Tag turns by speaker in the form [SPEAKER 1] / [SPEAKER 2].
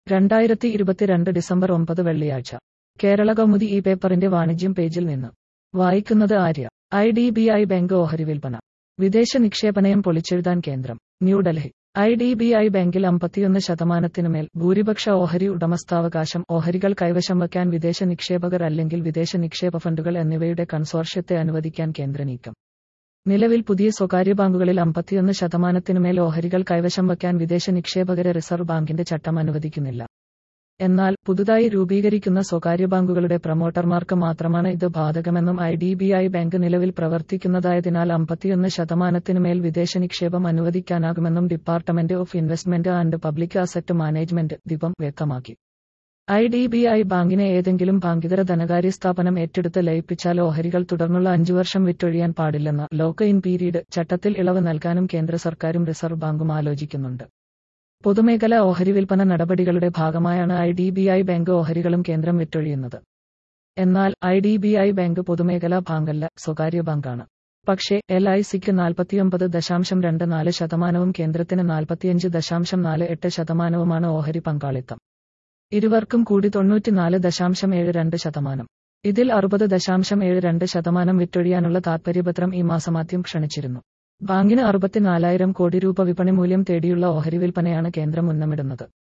[SPEAKER 1] രണ്ടായിരത്തി ഇരുപത്തിരണ്ട് ഡിസംബർ ഒമ്പത് വെള്ളിയാഴ്ച കേരള കൗമുദി ഈ പേപ്പറിന്റെ വാണിജ്യം പേജിൽ നിന്ന് വായിക്കുന്നത് Arya I D B I bank ഓഹരി വിൽപ്പന വിദേശ നിക്ഷേപനയം പൊളിച്ചെഴുതാൻ കേന്ദ്രം New Delhi I D B I ബാങ്കിൽ അമ്പത്തിയൊന്ന് ശതമാനത്തിനുമേൽ ഭൂരിപക്ഷ ഓഹരി ഉടമസ്ഥാവകാശം ഓഹരികൾ കൈവശം വയ്ക്കാൻ വിദേശ നിക്ഷേപകർ അല്ലെങ്കിൽ വിദേശ നിക്ഷേപ ഫണ്ടുകൾ എന്നിവയുടെ കൺസോർഷ്യത്തെ അനുവദിക്കാൻ കേന്ദ്ര നീക്കം നിലവിൽ പുതിയ സ്വകാര്യ ബാങ്കുകളിൽ അമ്പത്തിയൊന്ന് ശതമാനത്തിനുമേൽ ഓഹരികൾ കൈവശം വയ്ക്കാൻ വിദേശ നിക്ഷേപകരെ റിസർവ് ബാങ്കിന്റെ ചട്ടം അനുവദിക്കുന്നില്ല എന്നാൽ പുതുതായി രൂപീകരിക്കുന്ന സ്വകാര്യ ബാങ്കുകളുടെ പ്രൊമോട്ടർമാർക്ക് മാത്രമാണ് ഇത് ബാധകമെന്നും I D B I bank നിലവിൽ പ്രവർത്തിക്കുന്നതായതിനാൽ അമ്പത്തിയൊന്ന് ശതമാനത്തിനുമേൽ വിദേശ നിക്ഷേപം അനുവദിക്കാനാകുമെന്നും department of investment and public asset management DIPAM വ്യക്തമാക്കി ഐ ഡി ബി ഐ ബാങ്കിനെ ഏതെങ്കിലും ബാങ്കിതര ധനകാര്യ സ്ഥാപനം ഏറ്റെടുത്ത് ലയിപ്പിച്ചാൽ ഓഹരികൾ തുടർന്നുള്ള അഞ്ചു വർഷം വിറ്റൊഴിയാൻ പാടില്ലെന്ന ലോക്ക് ഇൻ പീരീഡ് ചട്ടത്തിൽ ഇളവ് നൽകാനും കേന്ദ്ര സർക്കാരും റിസർവ് ബാങ്കും ആലോചിക്കുന്നുണ്ട് പൊതുമേഖലാ ഓഹരി വിൽപ്പന നടപടികളുടെ ഭാഗമായാണ് I D B I bank ഓഹരികളും കേന്ദ്രം വിറ്റൊഴിയുന്നത് എന്നാൽ I D B I bank പൊതുമേഖലാ ബാങ്കല്ല സ്വകാര്യ ബാങ്കാണ് പക്ഷേ എൽ ഐ സിക്ക് നാൽപ്പത്തിയൊമ്പത് ദശാംശം രണ്ട് നാല് ശതമാനവും കേന്ദ്രത്തിന് നാൽപ്പത്തിയഞ്ച് ദശാംശം നാല് എട്ട് ശതമാനവുമാണ് ഓഹരി പങ്കാളിത്തം ഇരുവർക്കും കൂടി തൊണ്ണൂറ്റിനാല് ദശാംശം ഏഴ് രണ്ട് ശതമാനം ഇതിൽ അറുപത് ദശാംശം ഏഴ് രണ്ട് ശതമാനം വിറ്റൊഴിയാനുള്ള താൽപര്യപത്രം ഈ മാസമാദ്യം ക്ഷണിച്ചിരുന്നു ബാങ്കിന് അറുപത്തിനാലായിരം കോടി രൂപ വിപണി മൂല്യം തേടിയുള്ള ഓഹരി വിൽപ്പനയാണ് കേന്ദ്രം ഉന്നമിടുന്നത്